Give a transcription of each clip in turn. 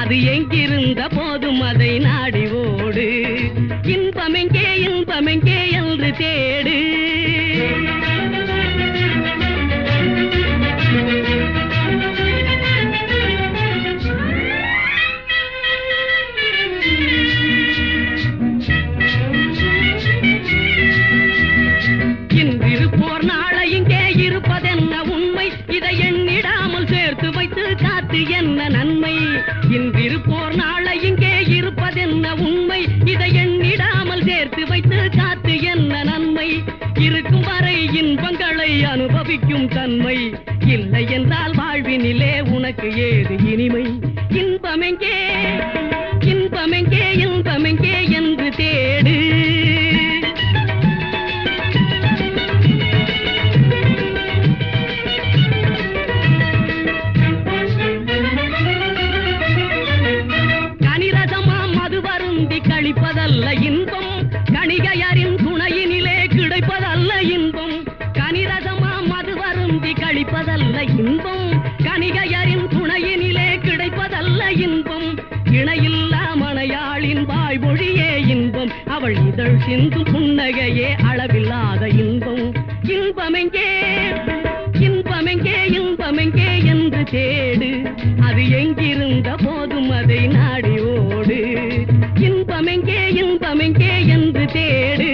அது எங்கிருந்த போதும் அதை நாடி ஓடு இன்பமெங்கே இன்பமெங்கே என்று தேடு இன்றிருப்போர் நாளை இங்கே இருப்பதென்ன உண்மை இதை எண்ணிடாமல் சேர்த்து வைத்து காத்து என்ன நன்மை இன்றிருப்போர் நாளை இங்கே இருப்பதென்ன உண்மை இதை எண்ணிடாமல் சேர்த்து வைத்து காத்து என்ன நன்மை இருக்கும் வரை இன்பங்களை அனுபவிக்கும் தன்மை இல்லை என்றால் வாழ்வினிலே உனக்கு ஏது இனிமை இன்பமெங்கே இன்பமெங்கே இன்பமெங்கே என்று தேடு கனிரசமாம் மது வருந்தி கழிப்பதல்ல இன்பம் கணிகையரின் துணையினிலே கிடைப்பதல்ல இன்பம் கனிரசமாம் மது வருந்தி கழிப்பதல்ல இன்பம் கணிகையரின் துணையினிலே கிடைப்பதல்ல இன்பம் இணையில்லா மனையாளின் வாய்மொழியே இன்பம் அவள் இதழ் சிந்தும் புன்னகையே அளவில்லாத இன்பம் இன்பமெங்கே இன்பமெங்கே இன்பமெங்கே என்று தேடு அது எங்கிருந்த போதும் அதை நாடி ஓடு இன்பமெங்கே இன்பமெங்கே என்று தேடு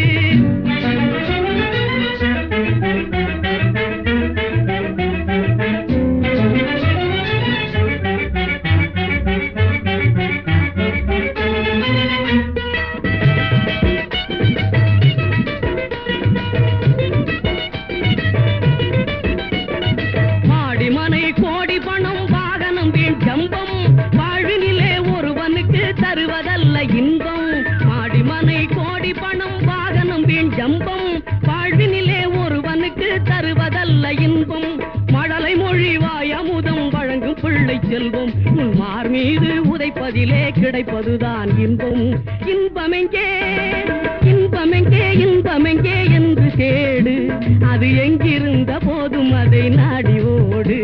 மாடிமனை கோடி பணம் வாகனம் வீண் ஜம்பம் வாழ்வினிலே ஒருவனுக்கு தருவதல்ல இன்பம் மாடிமனை கோடி பணம் வாகனம் வீண் ஜம்பம் வாழ்வினிலே ஒருவனுக்கு தருவதல்ல இன்பம் மழலை மொழி வாய் அமுதம் வழங்கும் பிள்ளை செல்வம் உன் மார் மீது உதைப்பதிலே கிடைப்பதுதான் இன்பம் இன்பமெங்கே இன்பமெங்கே இன்பமெங்கே என்று தேடு அது எங்கிருந்த போதும் அதை நாடி ஓடு